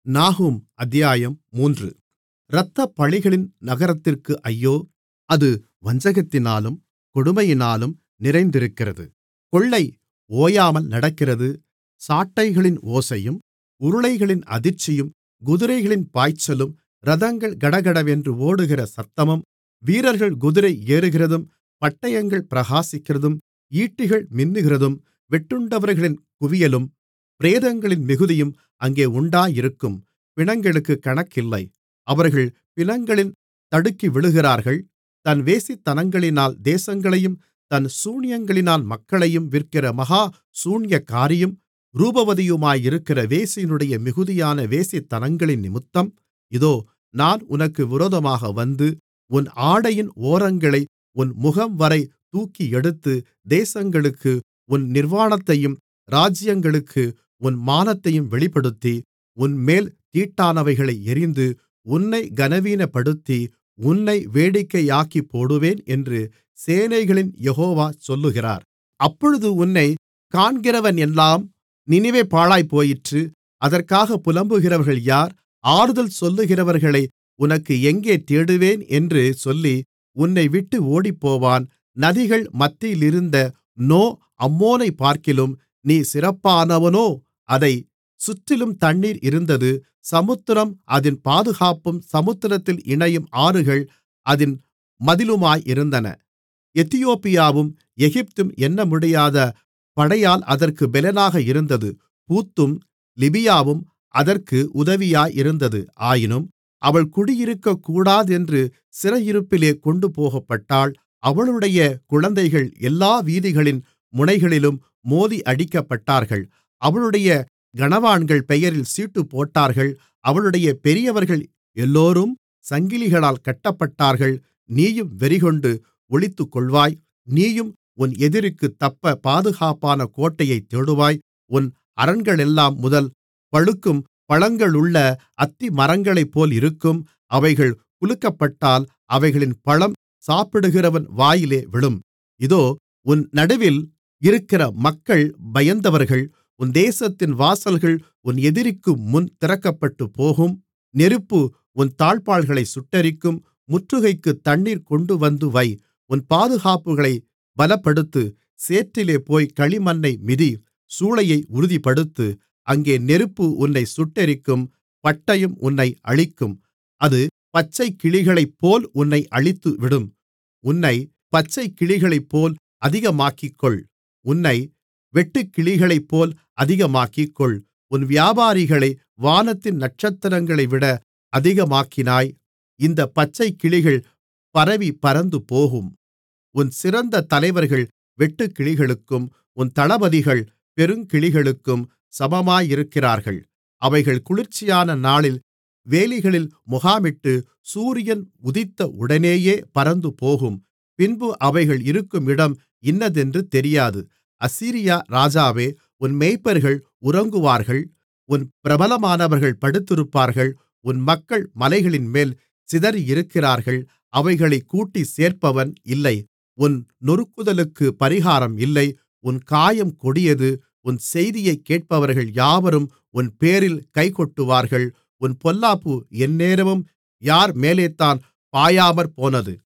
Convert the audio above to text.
நாகூம் அத்தியாயம் மூன்று இரத்தப்பழிகளின் நகரத்திற்கு ஐயோ அது வஞ்சகத்தினாலும் கொடுமையினாலும் நிறைந்திருக்கிறது கொள்ளை ஓயாமல் நடக்கிறது சாட்டைகளின் ஓசையும் உருளைகளின் அதிர்ச்சியும் குதிரைகளின் பாய்ச்சலும் இரதங்கள் கடகடவென்று ஓடுகிற சத்தமும் வீரர்கள் குதிரை ஏறுகிறதும் பட்டயங்கள் பிரகாசிக்கிறதும் ஈட்டிகள் மின்னுகிறதும் வெட்டுண்டவர்களின் குவியலும் பிரேதங்களின் மிகுதியும் அங்கே உண்டாயிருக்கும் பிணங்களுக்குக் கணக்கில்லை அவர்கள் பிணங்களில் தடுக்கி விழுகிறார்கள் தன் வேசித்தனங்களினால் தேசங்களையும் தன் சூனியங்களினால் மக்களையும் விற்கிற மகா சூனியக்காரியும் ரூபவதியுமாயிருக்கிற வேசியினுடைய மிகுதியான வேசித்தனங்களினிமித்தம் இதோ நான் உனக்கு விரோதமாக வந்து உன் ஆடையின் ஓரங்களை உன் முகம்வரை தூக்கியெடுத்து தேசங்களுக்கு உன் நிர்வாணத்தையும் ராஜ்யங்களுக்கு உன் மானத்தையும் வெளிப்படுத்தி உன்மேல் தீட்டானவைகளை எறிந்து உன்னைக் கனவீனப்படுத்தி உன்னை வேடிக்கையாக்கிப்போடுவேன் என்று சேனைகளின் யெகோவா சொல்லுகிறார் அப்பொழுது உன்னைக் காண்கிறவனெல்லாம் நினிவே பாழாய்ப்போயிற்று அதற்காகப் புலம்புகிறவர்கள் யார் ஆறுதல் சொல்லுகிறவர்களை உனக்கு எங்கே தேடுவேன் என்று சொல்லி உன்னைவிட்டு ஓடிப்போவான் நதிகள் மத்தியிலிருந்த நோ அம்மோனைப்பார்க்கிலும் நீ சிறப்பானவனோ அதைச் சுற்றிலும் தண்ணீர் இருந்தது சமுத்திரம் அதின் பாதுகாப்பும் சமுத்திரத்தில் இணையும் ஆறுகள் அதின் மதிலுமாயிருந்தன எத்தியோப்பியாவும் எகிப்தும் எண்ணமுடியாத படையால் அதற்குப் பெலனாக இருந்தது பூத்தும் லிபியாவும் அதற்கு உதவியாயிருந்தது ஆயினும் அவள் குடியிருக்கக்கூடாதென்று சிறையிருப்பிலே கொண்டுபோகப்பட்டாள் அவளுடைய குழந்தைகள் எல்லா வீதிகளின் முனைகளிலும் மோதி அடிக்கப்பட்டார்கள் அவளுடைய கனவான்கள் பெயரில் சீட்டுப்போட்டார்கள் அவளுடைய பெரியவர்கள் எல்லோரும் சங்கிலிகளால் கட்டப்பட்டார்கள் நீயும் வெறிகொண்டு ஒளித்துக்கொள்வாய் நீயும் உன் எதிரிக்குத் தப்ப பாதுகாப்பான கோட்டையைத் தேடுவாய் உன் அரண்களெல்லாம் முதல் பழுக்கும் பழங்களுள்ள அத்திமரங்களைப்போல் இருக்கும் அவைகள் குலுக்கப்பட்டால் அவைகளின் பழம் சாப்பிடுகிறவன் வாயிலே விழும் இதோ உன் நடுவில் இருக்கிற மக்கள் பயந்தவர்கள் உன் தேசத்தின் வாசல்கள் உன் எதிரிக்கு முன் திறக்கப்பட்டுப்போகும் நெருப்பு உன் தாழ்ப்பாள்களைச் சுட்டெரிக்கும் முற்றுகைக்குத் தண்ணீர் கொண்டுவந்து வை உன் பாதுகாப்புகளைப் பலப்படுத்து சேற்றிலே போய் களிமண்ணை மிதி சூளையை உறுதிப்படுத்து அங்கே நெருப்பு உன்னைச் சுட்டெரிக்கும் பட்டயம் உன்னை அழிக்கும் அது பச்சைக்கிளிகளைப்போல் உன்னை அழித்துவிடும் உன்னைப் பச்சைக்கிளிகளைப்போல் அதிகமாக்கிக்கொள் உன்னை வெட்டுக்கிளிகளைப்போல் அதிகமாக்கிக்கொள் உன் வியாபாரிகளை வானத்தின் நட்சத்திரங்களைவிட அதிகமாக்கினாய் இந்தப் பச்சைக்கிளிகள் பரவிப் பறந்துபோகும் உன் சிறந்த தலைவர்கள் வெட்டுக்கிளிகளுக்கும் உன் தளபதிகள் பெருங்கிளிகளுக்கும் சமமாயிருக்கிறார்கள் அவைகள் குளிர்ச்சியான நாளில் வேலிகளில் முகாமிட்டு சூரியன் உதித்த உடனேயே பறந்துபோகும் பின்பு அவைகள் இருக்கும் இடம் இன்னதென்று தெரியாது அசீரியா ராஜாவே உன் மேய்ப்பர்கள் உறங்குவார்கள் உன் பிரபலமானவர்கள் படுத்திருப்பார்கள் உன் மக்கள் மலைகளின்மேல் சிதறியிருக்கிறார்கள் அவைகளைக் கூட்டிச் சேர்ப்பவன் இல்லை உன் நொறுக்குதலுக்கு பரிகாரம் இல்லை உன் காயம் கொடியது உன் செய்தியைக் கேட்பவர்கள் யாவரும் உன்பேரில் கைகொட்டுவார்கள் உன் பொல்லாப்பு எந்நேரமும் யார் மேலேத்தான் பாயாமற்போனது